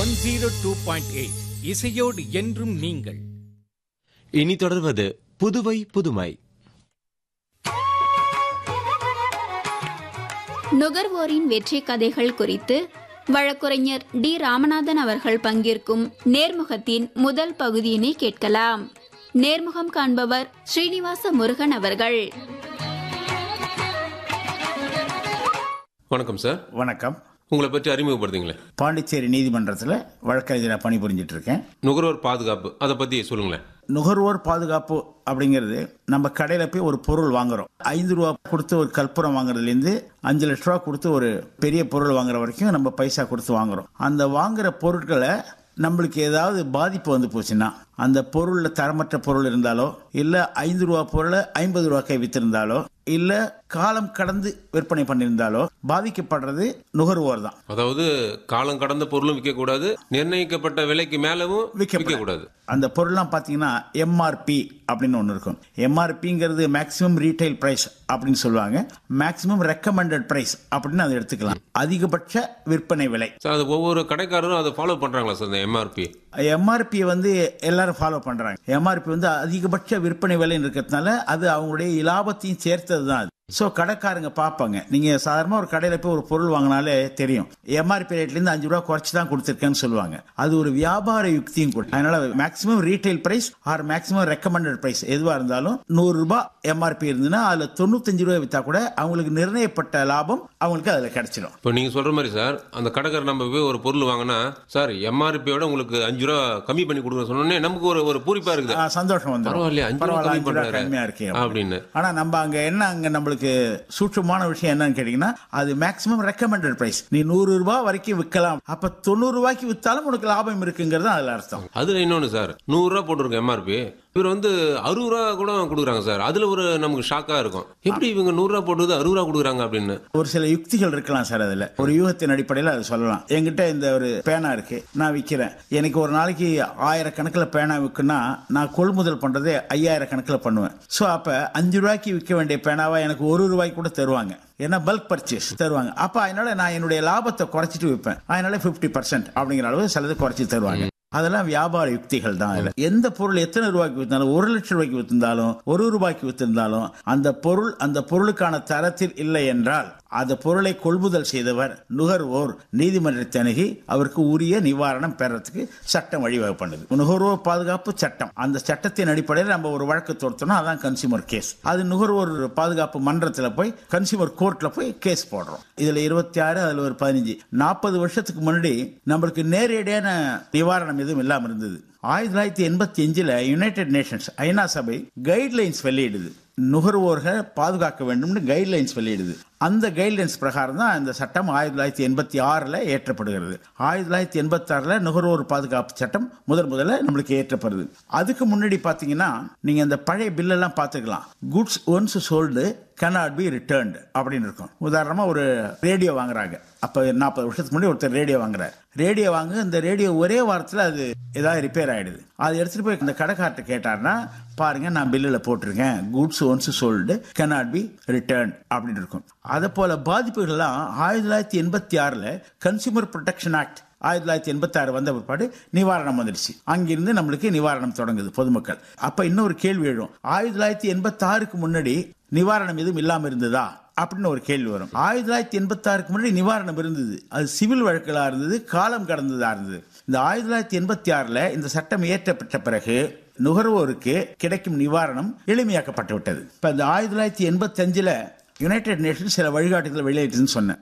One zero two point eight இசையோடு என்றும் நீங்கள் இனி தொடர்வது புதுவை புதுமை நுகர்வோரின் வெற்றி கதைகள் குறித்து வழக்குரைஞர் டி ராமநாதன் அவர்கள் பங்கேற்கும் நேர்முகத்தின் முதல் பகுதியினை கேட்கலாம் நேர்முகம் காண்பவர் ஸ்ரீனிவாச முருகன் அவர்கள் வணக்கம் சார் வணக்கம் உங்களை பற்றி அறிமுகப்படுத்துங்களேன் பாண்டிச்சேரி நீதிமன்றத்தில் வழக்கறிஞராக பணிபுரிஞ்சிட்டு இருக்கேன் நுகர்வோர் பாதுகாப்பு அதை பற்றி சொல்லுங்களேன் நுகர்வோர் பாதுகாப்பு அப்படிங்கிறது நம்ம கடையில் போய் ஒரு பொருள் வாங்குறோம் ஐந்து ரூபா கொடுத்து ஒரு கற்பூரம் வாங்குறதுலேருந்து அஞ்சு லட்ச ரூபா கொடுத்து ஒரு பெரிய பொருள் வாங்குற வரைக்கும் நம்ம பைசா கொடுத்து வாங்குறோம் அந்த வாங்குற பொருட்களை நம்மளுக்கு ஏதாவது பாதிப்பு வந்து போச்சுன்னா அந்த பொருளில் தரமற்ற பொருள் இருந்தாலோ இல்லை ஐந்து ரூபா பொருளை ஐம்பது ரூபாய்க்கு வித்திருந்தாலோ இல்லை காலம் கடந்து விற்பனை பண்ணியிருந்தாலோ பாதிக்கப்படுறது நுகர்வோர் தான் அதாவது காலம் கடந்த பொருளும் விற்கக்கூடாது நிர்ணயிக்கப்பட்ட விலைக்கு மேலவும் விற்கக்கூடாது அந்த பொருள்லாம் பார்த்தீங்கன்னா எம்ஆர்பி அப்படின்னு ஒன்று இருக்கும் எம்ஆர்பிங்கிறது மேக்ஸிமம் ரீட்டைல் பிரைஸ் அப்படின்னு சொல்லுவாங்க மேக்ஸிமம் ரெக்கமெண்டட் பிரைஸ் அப்படின்னு அதை எடுத்துக்கலாம் அதிகபட்ச விற்பனை விலை சார் அது ஒவ்வொரு கடைக்காரரும் அதை ஃபாலோ பண்றாங்களா சார் இந்த எம்ஆர்பி எம்ஆர்பி வந்து எல்லாரும் ஃபாலோ பண்றாங்க எம்ஆர்பி வந்து அதிகபட்ச விற்பனை விலைன்னு இருக்கிறதுனால அது அவங்களுடைய இலாபத்தையும் சேர்த்தது தான் அது ஸோ கடைக்காரங்க பார்ப்பாங்க நீங்க சாதாரணமாக ஒரு கடையில் போய் ஒரு பொருள் வாங்கினாலே தெரியும் எம்ஆர்பி ரேட்லேருந்து அஞ்சு ரூபா குறைச்சி தான் கொடுத்துருக்கேன்னு சொல்லுவாங்க அது ஒரு வியாபார யுக்தியும் கூட அதனால maximum retail price or maximum recommended price எதுவாக இருந்தாலும் நூறு ரூபாய் எம்ஆர்பி இருந்ததுன்னா அதில் தொண்ணூத்தஞ்சு ரூபாய் விற்றா கூட அவங்களுக்கு நிர்ணயப்பட்ட லாபம் அவங்களுக்கு அதில் கிடைச்சிடும் இப்போ நீங்க சொல்ற மாதிரி சார் அந்த கடைக்காரர் நம்ம போய் ஒரு பொருள் வாங்கினா சார் எம்ஆர்பியோட உங்களுக்கு அஞ்சு ரூபா கம்மி பண்ணி கொடுங்க சொன்னோடனே நமக்கு ஒரு ஒரு பூரிப்பா இருக்குது ஆ, சந்தோஷம் வந்துடும் பரவாயில்லையே, அஞ்சு ரூபா கம்மி பண்றாரு. கம்மியா இருக்கே அப்படின்னு. ஆனா நம்ம அங்க என்ன அங்க நம்மளுக்கு சூட்சமான விஷயம் என்னன்னு கேட்டீங்கன்னா அது மேக்ஸிமம் ரெக்கமெண்டட் பிரைஸ் நீ நூறு ரூபாய் வரைக்கும் விற்கலாம் அப்ப தொண்ணூறு ரூபாய்க்கு வித்தாலும் உனக்கு லாபம் இருக்குங்கிறது அதுல அர்த்தம் அதுல இன்னொன்னு சார் நூறு ரூபா போட்டிருக்கோம் எம்ஆர்பி இவர் வந்து அறுபது ரூபா கூட கொடுக்குறாங்க சார் அதுல ஒரு நமக்கு ஷாக்கா இருக்கும் எப்படி இவங்க நூறு ரூபா போட்டது அறுபது ரூபா கொடுக்குறாங்க அப்படின்னு ஒரு சில யுக்திகள் இருக்கலாம் சார் அதுல ஒரு யூகத்தின் அடிப்படையில் அது சொல்லலாம் என்கிட்ட இந்த ஒரு பேனா இருக்கு நான் விற்கிறேன் எனக்கு ஒரு நாளைக்கு ஆயிரக்கணக்கில் பேனா விற்குன்னா நான் கொள்முதல் பண்றதே ஐயாயிரம் கணக்கில் பண்ணுவேன் ஸோ அப்ப அஞ்சு ரூபாய்க்கு விற்க வேண்டிய பேனாவை எனக்கு ஒரு ரூபாய்க்கு கூட தருவாங்க ஏன்னா பல்க் பர்ச்சேஸ் தருவாங்க அப்ப அதனால நான் என்னுடைய லாபத்தை குறைச்சிட்டு விற்பேன் அதனால 50% பர்சன்ட் அப்படிங்கிற அளவு சிலது குறைச்சி தருவாங்க அதெல்லாம் வியாபார யுக்திகள் தான் அதுல எந்த பொருள் எத்தனை ரூபாய்க்கு வித்தாலும் ஒரு லட்சம் ரூபாய்க்கு வித்திருந்தாலும் ஒரு ரூபாய்க்கு வித்திருந்தாலும் அந்த பொருள் அந்த பொருளுக்கான தரத்தில் இல்லை என்றால் அந்த பொருளை கொள்முதல் செய்தவர் நுகர்வோர் நீதிமன்றத்தை அணுகி அவருக்கு உரிய நிவாரணம் பெறறதுக்கு சட்டம் வழிவகை பண்ணுது நுகர்வோர் பாதுகாப்பு சட்டம் அந்த சட்டத்தின் அடிப்படையில் நம்ம ஒரு வழக்கு தொடுத்தோம்னா அதான் கன்சியூமர் கேஸ் அது நுகர்வோர் பாதுகாப்பு மன்றத்தில் போய் கன்சியூமர் கோர்ட்ல போய் கேஸ் போடுறோம் இதுல இருபத்தி ஆறு அதுல ஒரு பதினஞ்சு நாற்பது வருஷத்துக்கு முன்னாடி நம்மளுக்கு நேரடியான நிவாரணம் எதுவும் இல்லாம இருந்தது ஆயிரத்தி தொள்ளாயிரத்தி எண்பத்தி அஞ்சுல யுனைடெட் நேஷன்ஸ் ஐநா சபை கைட்லைன்ஸ் வெளியிடுது நுகர்வோர்கள் பாதுகாக்க வேண்டும்னு கைட்லைன்ஸ் வெளியிடுது அந்த கைட்லைன்ஸ் பிரகாரம் தான் இந்த சட்டம் ஆயிரத்தி தொள்ளாயிரத்தி எண்பத்தி ஆறில் ஏற்றப்படுகிறது ஆயிரத்தி தொள்ளாயிரத்தி எண்பத்தி ஆறில் நுகர்வோர் பாதுகாப்பு சட்டம் முதல் முதல்ல நம்மளுக்கு ஏற்றப்படுது அதுக்கு முன்னாடி பார்த்தீங்கன்னா நீங்க இந்த பழைய பில்லெல்லாம் பார்த்துக்கலாம் goods once sold cannot be returned அப்படின்னு இருக்கும் உதாரணமா ஒரு ரேடியோ வாங்குறாங்க அப்ப நாற்பது வருஷத்துக்கு முன்னாடி ஒருத்தர் ரேடியோ வாங்குறாரு ரேடியோ வாங்க இந்த ரேடியோ ஒரே வாரத்தில் அது ஏதாவது ரிப்பேர் ஆயிடுது அதை எடுத்துட்டு போய் இந்த கடைக்கார்ட்ட கேட்டார்னா பாருங்க நான் பில்லில் போட்டிருக்கேன் goods once sold cannot be return அப்படின்னு இருக்கும் அதை போல பாதிப்புகள்லாம் ஆயிரத்தி தொள்ளாயிரத்தி எண்பத்தி ஆறில் கன்சியூமர் ப்ரொடெக்ஷன் ஆக்ட் ஆயிரத்தி தொள்ளாயிரத்தி எண்பத்தி ஆறு வந்த பிற்பாடு நிவாரணம் வந்துடுச்சு அங்கிருந்து நம்மளுக்கு நிவாரணம் தொடங்குது பொதுமக்கள் அப்ப இன்னொரு கேள்வி எழும் ஆயிரத்தி தொள்ளாயிரத்தி எண்பத்தி ஆறுக்கு முன்னாடி நிவாரணம் எதுவும் இல்லாம இருந்ததா அப்படின்னு ஒரு கேள்வி வரும் ஆயிரத்தி தொள்ளாயிரத்தி எண்பத்தி ஆறுக்கு முன்னாடி நிவாரணம் இருந்தது அது சிவில் வழக்குகளா இருந்தது காலம் கடந்ததா இருந்தது இந்த ஆயிரத்தி தொள்ளாயிரத்தி எண்பத்தி ஆறுல இந்த சட்டம் இயற்றப்பட்ட பிறகு நுகர்வோருக்கு கிடைக்கும் நிவாரணம் எளிமையாக்கப்பட்டு விட்டது இப்ப இந்த ஆயிரத்தி தொள்ளாயிரத்தி எண்பத்தி அஞ்சுல யுனைடெட் நேஷன்ஸ் சில வழிகாட்டுதல் வெளியிட்டுன்னு சொன்னேன்